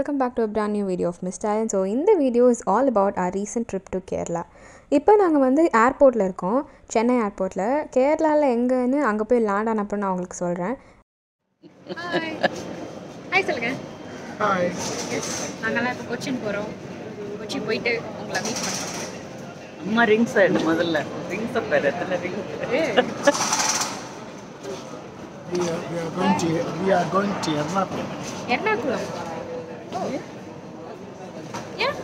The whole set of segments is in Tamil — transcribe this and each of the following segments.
welcome back to a brand new video of Miss Talent. So இந்த video is all about our recent trip to Kerala இப்போ நாங்கள் வந்து ஏர்போர்ட்டில் இருக்கோம் சென்னை ஏர்போர்ட்டில் கேரளாவில் எங்கேன்னு அங்கே போய் லேண்ட் ஆன அப்புறம் நான் உங்களுக்கு சொல்கிறேன் ஹாய் ஹாய் சொல்லுங்க ஹாய் நாங்கெல்லாம் இப்போ கொச்சின் போகிறோம் கொச்சி போயிட்டு உங்களை மீட் பண்ணுறோம் அம்மா ரிங்ஸ் ஆயிடு முதல்ல ரிங்ஸ் பேர் எத்தனை ring we are, we are going to we are going to Ernakulam. Ernakulam ஏன்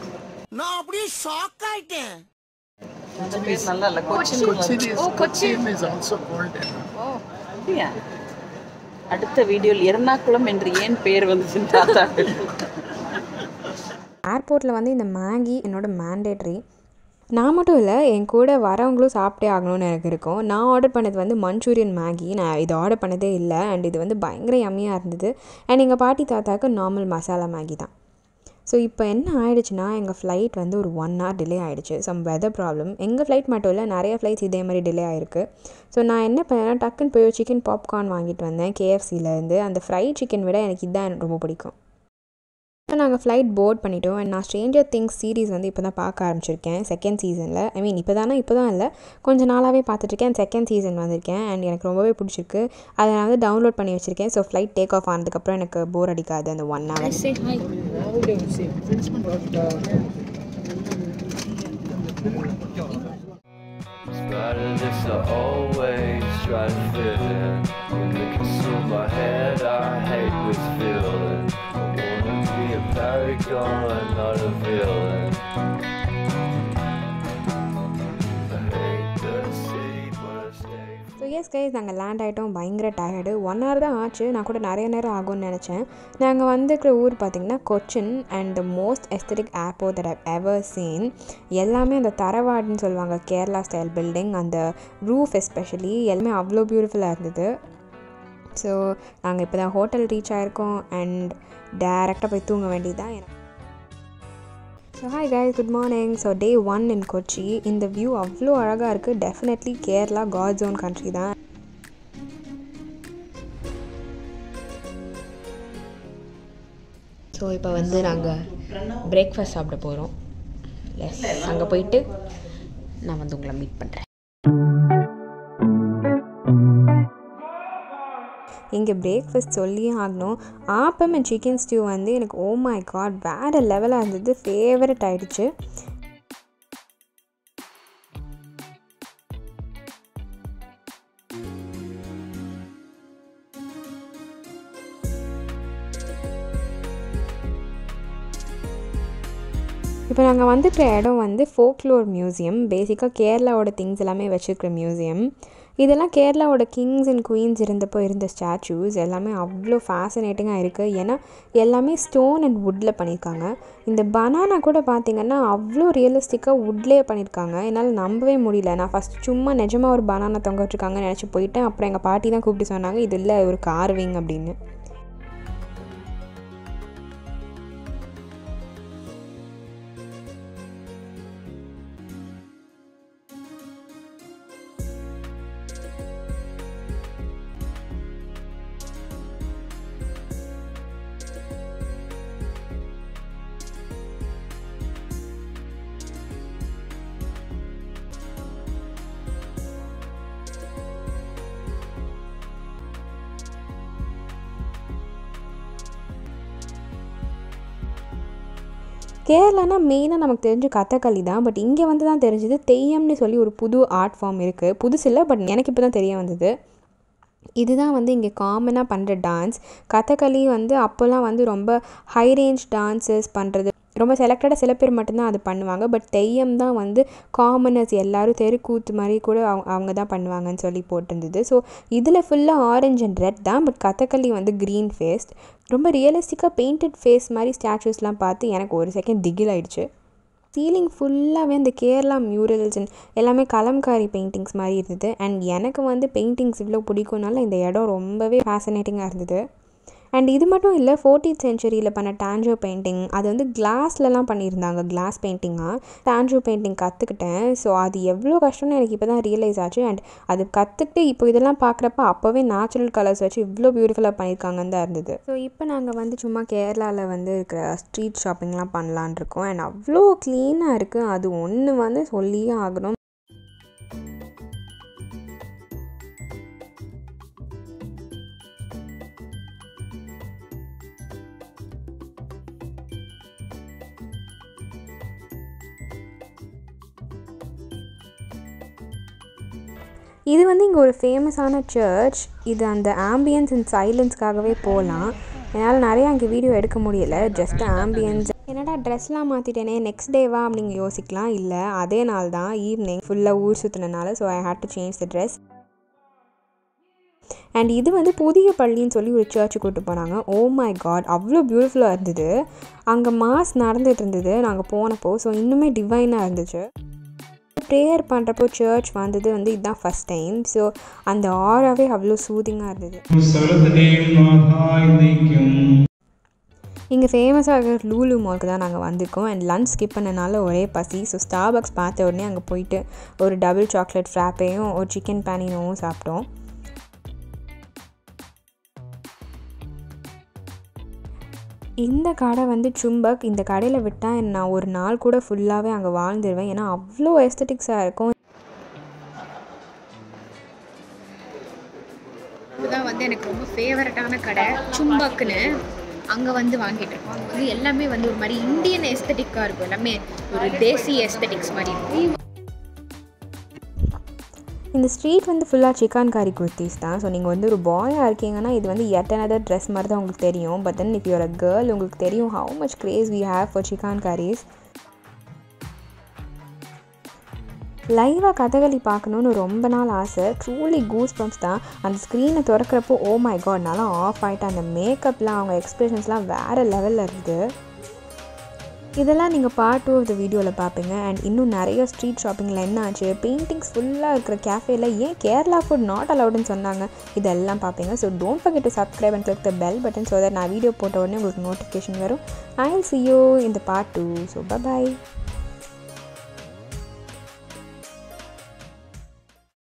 அந்த பேர் நல்லா இல்ல Cochin Cochin is, Oh, Cochin. Cochin is also called Ernakulam. ஓ அப்படியா? அடுத்த வீடியோவில் எர்ணாகுளம் என்று ஏன் பேர் வந்துச்சுன்னு தாத்தா ஏர்போர்ட்டில் வந்து இந்த மேகி என்னோட மேண்டேட்ரி நான் மட்டும் இல்லை என் கூட வரவங்களும் சாப்பிட்டே ஆகணும்னு எனக்கு இருக்கும் நான் ஆர்டர் பண்ணது வந்து மஞ்சூரியன் மேகி நான் இது ஆர்டர் பண்ணதே இல்லை அண்ட் இது வந்து பயங்கர யம்மியாக இருந்தது அண்ட் எங்கள் பாட்டி தாத்தாக்கு நார்மல் மசாலா மேகி தான் ஸோ இப்போ என்ன ஆயிடுச்சுன்னா எங்கள் ஃப்ளைட் வந்து ஒரு ஒன் ஹவர் டிலே ஆயிடுச்சு சம் வெதர் ப்ராப்ளம் எங்கள் ஃப்ளைட் மட்டும் இல்லை நிறைய ஃப்ளைட்ஸ் இதே மாதிரி டிலே ஆயிருக்கு ஸோ நான் என்ன பண்ணேன்னா டக்குன்னு போய் சிக்கன் பாப்கார்ன் வாங்கிட்டு வந்தேன் கேஎஃப்சிலேருந்து அந்த ஃப்ரைட் சிக்கன் விட எனக்கு இதுதான் எனக்கு ரொம்ப பிடிக்கும் இப்போ நாங்கள் ஃப்ளைட் போர்ட் பண்ணிட்டோம் அண்ட் நான் ஸ்ட்ரேஞ்சர் திங்ஸ் சீரிஸ் வந்து இப்போ தான் பார்க்க ஆரம்பிச்சிருக்கேன் செகண்ட் சீசனில் ஐ மீன் இப்போ தானே இப்போ தான் இல்லை கொஞ்சம் நாளாகவே பார்த்துட்ருக்கேன் செகண்ட் சீசன் வந்திருக்கேன் அண்ட் எனக்கு ரொம்பவே பிடிச்சிருக்கு அதை நான் வந்து டவுன்லோட் பண்ணி வச்சுருக்கேன் ஸோ ஃப்ளைட் டேக் ஆஃப் ஆனதுக்கப்புறம் எனக்கு போர் அடிக்காது அந்த one hour say hi Spite of this, I always try to fit in. When they consume my head, I hate this feeling. I wanna be a paragon, not a villain. I hate the city, but I stay. So yes guys நாங்கள் லேண்ட் ஆகிட்டோம் பயங்கர டயர்டு ஒன் ஹவர் தான் ஆச்சு நான் கூட நிறைய நேரம் ஆகும்னு நினச்சேன் நாங்கள் வந்துருக்கிற ஊர் பார்த்திங்கன்னா Cochin and the most aesthetic airport that I've ever seen எல்லாமே அந்த தரவாடுன்னு சொல்லுவாங்க கேரளா ஸ்டைல் பில்டிங் அந்த ரூஃப் எஸ்பெஷலி எல்லாமே அவ்வளோ பியூட்டிஃபுல்லாக இருந்தது ஸோ நாங்கள் இப்போ தான் ஹோட்டல் ரீச் ஆகிருக்கோம் அண்ட் டேரெக்டாக போய் தூங்க வேண்டியதுதான் எனக்கு so hi guys good morning so day one in Kochi இந்த வியூ அவ்வளோ அழகாக இருக்குது definitely Kerala God's own country தான் ஸோ இப்போ வந்து நாங்கள் பிரேக்ஃபாஸ்ட் சாப்பிட போகிறோம் எஸ் அங்கே போயிட்டு நான் வந்து உங்களை மீட் பண்ணுறேன் இங்கே பிரேக்ஃபாஸ்ட் சொல்லியே ஆகணும் ஆப்பம் அண்ட் சிக்கன் ஸ்டியூ வந்து எனக்கு ஓ மை காட் வேறு லெவலாக இருந்தது ஃபேவரட் ஆயிடுச்சு இப்போ நாங்கள் வந்துருக்கிற இடம் வந்து ஃபோக்லோர் மியூசியம் பேசிக்காக கேரளாவோட திங்ஸ் எல்லாமே வச்சுருக்கிற மியூசியம் இதெல்லாம் கேரளாவோட கிங்ஸ் அண்ட் குவீன்ஸ் இருந்தப்போ இருந்த ஸ்டாச்சூஸ் எல்லாமே அவ்வளோ ஃபேசினேட்டிங்காக இருக்குது ஏன்னா எல்லாமே ஸ்டோன் அண்ட் வுட்டில் பண்ணியிருக்காங்க இந்த பனானா கூட பார்த்திங்கன்னா அவ்வளோ ரியலிஸ்டிக்காக வுட்லேயே பண்ணியிருக்காங்க என்னால் நம்பவே முடியல நான் ஃபஸ்ட் சும்மா நிஜமாக ஒரு பனானா தொங்க வச்சுருக்காங்கன்னு நினச்சி போயிட்டேன் அப்புறம் எங்கள் பாட்டி தான் கூப்பிட்டு சொன்னாங்க இது இல்லை ஒரு கார்விங் அப்படின்னு கேரளானா மெயினாக நமக்கு தெரிஞ்ச கதகளி தான் பட் இங்கே வந்து தான் தெரிஞ்சது தெய்யம்னு சொல்லி ஒரு புது ஆர்ட் ஃபார்ம் இருக்குது புதுசு இல்லை பட் எனக்கு இப்போ தான் தெரிய வந்தது இதுதான் வந்து இங்கே காமனாக பண்ணுற டான்ஸ் கதகளி வந்து அப்போல்லாம் வந்து ரொம்ப ஹை ரேஞ்ச் டான்ஸஸ் பண்ணுறது ரொம்ப செலக்டடாக சில பேர் மட்டும்தான் அது பண்ணுவாங்க பட் தெய்யம் தான் வந்து காமனர்ஸ் எல்லாரும் தெருக்கூத்து மாதிரி கூட அவங்க அவங்க தான் பண்ணுவாங்கன்னு சொல்லி போட்டிருந்தது ஸோ இதில் ஃபுல்லாக ஆரஞ்ச் அண்ட் ரெட் தான் பட் கதகளி வந்து க்ரீன் ஃபேஸ்ட் ரொம்ப ரியலிஸ்டிக்காக பெயிண்டட் ஃபேஸ் மாதிரி ஸ்டாச்சூஸ்லாம் பார்த்து எனக்கு ஒரு செகண்ட் திகில் ஆயிடுச்சு சீலிங் ஃபுல்லாகவே அந்த கேரளா மியூரல்ஸ் அண்ட் எல்லாமே கலம்காரி பெயிண்டிங்ஸ் மாதிரி இருந்தது அண்ட் எனக்கு வந்து பெயிண்டிங்ஸ் இவ்வளோ பிடிக்கும்னால இந்த இடம் ரொம்பவே ஃபேசினேட்டிங்காக இருந்தது அண்ட் இது மட்டும் இல்லை ஃபோர்டீன்த் சென்ச்சுரியில் பண்ண டான்ஜோ பெயிண்டிங் அது வந்து கிளாஸ்லலாம் பண்ணியிருந்தாங்க கிளாஸ் பெயிண்டிங்காக டான்ஜோ பெயிண்டிங் கற்றுக்கிட்டேன் ஸோ அது எவ்வளோ கஷ்டம்னு எனக்கு இப்போ தான் ரியலைஸ் ஆச்சு அண்ட் அது கற்றுக்கிட்டு இப்போ இதெல்லாம் பார்க்குறப்ப அப்போவே நேச்சுரல் கலர்ஸ் வச்சு இவ்வளோ பியூட்டிஃபுல்லாக பண்ணியிருக்காங்கன்னு தான் இருந்தது ஸோ இப்போ நாங்கள் வந்து சும்மா கேரளாவில் வந்து இருக்கிற ஸ்ட்ரீட் ஷாப்பிங்லாம் பண்ணலான் இருக்கோம் அண்ட் அவ்வளோ க்ளீனாக இருக்குது அது ஒன்று வந்து சொல்லியே ஆகணும் இது வந்து இங்கே ஒரு ஃபேமஸான சர்ச் இது அந்த ஆம்பியன்ஸ் அண்ட் சைலன்ஸ்க்காகவே போகலாம் என்னால் நிறைய அங்கே வீடியோ எடுக்க முடியல ஜஸ்ட் ஆம்பியன்ஸ் என்னடா ட்ரெஸ்லாம் மாற்றிட்டேனே நெக்ஸ்ட் டேவா அப்படிங்க யோசிக்கலாம் இல்லை அதே நாள் தான் ஈவினிங் ஃபுல்லாக ஊர் சுற்றினனால so I had to change the dress and இது வந்து புதிய பள்ளின்னு சொல்லி ஒரு சர்ச்சு கூட்டு போனாங்க ஓ மை காட் அவ்வளோ பியூட்டிஃபுல்லாக இருந்தது அங்கே மாஸ் நடந்துட்டு இருந்தது நாங்கள் போனப்போ ஸோ இன்னுமே டிவைனாக இருந்துச்சு ப்ரேயர் பண்ணுறப்போ சர்ச் வந்தது வந்து இதுதான் ஃபஸ்ட் டைம் ஸோ அந்த ஆராவே அவ்வளோ சூதிங்காக இருந்தது സകലത്തിന്റെയും നാഥായി നയിക്കും இங்கே ஃபேமஸாக இருக்கிற லூலு மால்க்கு தான் நாங்கள் வந்திருக்கோம் அண்ட் லஞ்ச் ஸ்கிப் பண்ணனால ஒரே பசி ஸோ ஸ்டார்பக்ஸ் பார்த்த உடனே அங்கே போயிட்டு ஒரு டபுள் சாக்லேட் ஃப்ராப்பையும் ஒரு சிக்கன் பேனினோவும் சாப்பிட்டோம் இந்த கடை வந்து சும்பக் இந்த கடையில் விட்டால் நான் ஒரு நாள் கூட ஃபுல்லாகவே அங்கே வாழ்ந்துருவேன் ஏன்னா அவ்வளோ எஸ்தட்டிக்ஸாக இருக்கும் இதுதான் வந்து எனக்கு ரொம்ப ஃபேவரட்டான கடை சும்பாக்குன்னு அங்கே வந்து வாங்கிட்டு இருக்கோம் அங்கே வந்து எல்லாமே வந்து ஒரு மாதிரி இந்தியன் எஸ்தட்டிக்காக இருக்கும் எல்லாமே ஒரு தேசிய எஸ்தட்டிக்ஸ் மாதிரி இருக்கும் இந்த ஸ்ட்ரீட் வந்து ஃபுல்லாக சிக்கான் காரி குர்த்திஸ் தான் ஸோ நீங்கள் வந்து ஒரு பாயாக இருக்கீங்கன்னா இது வந்து எட் another ட்ரெஸ் மாதிரி தான் உங்களுக்கு தெரியும் but then if you're a girl உங்களுக்கு தெரியும் how much craze we have for chicken curries லைவாக கதகளி பார்க்கணுன்னு ரொம்ப நாள் ஆசை ட்ரூலி கூஸ் பம்ப்ஸ் தான் அந்த ஸ்க்ரீனை திறக்கிறப்போ ஓ மை காட் நல்லா ஆஃப் ஆகிட்டு அந்த மேக்கப்லாம் அவங்க எக்ஸ்ப்ரெஷன்ஸ்லாம் வேறு லெவலில் இருக்குது இதெல்லாம் நீங்கள் பார்ட் டூ ஆஃப் த வீடியோவில் பார்ப்பீங்க அண்ட் இன்னும் நிறைய ஸ்ட்ரீட் ஷாப்பிங்கில் என்ன ஆச்சு பெயிண்டிங்ஸ் ஃபுல்லாக இருக்கிற கேஃபேல ஏன் கேரளா ஃபுட் நாட் அலவுடுன்னு சொன்னாங்க இதெல்லாம் பார்ப்பீங்க so don't forget to subscribe and click the bell button so that நான் வீடியோ போட்ட உடனே உங்களுக்கு நோட்டிஃபிகேஷன் வரும் I will see you in the part two so bye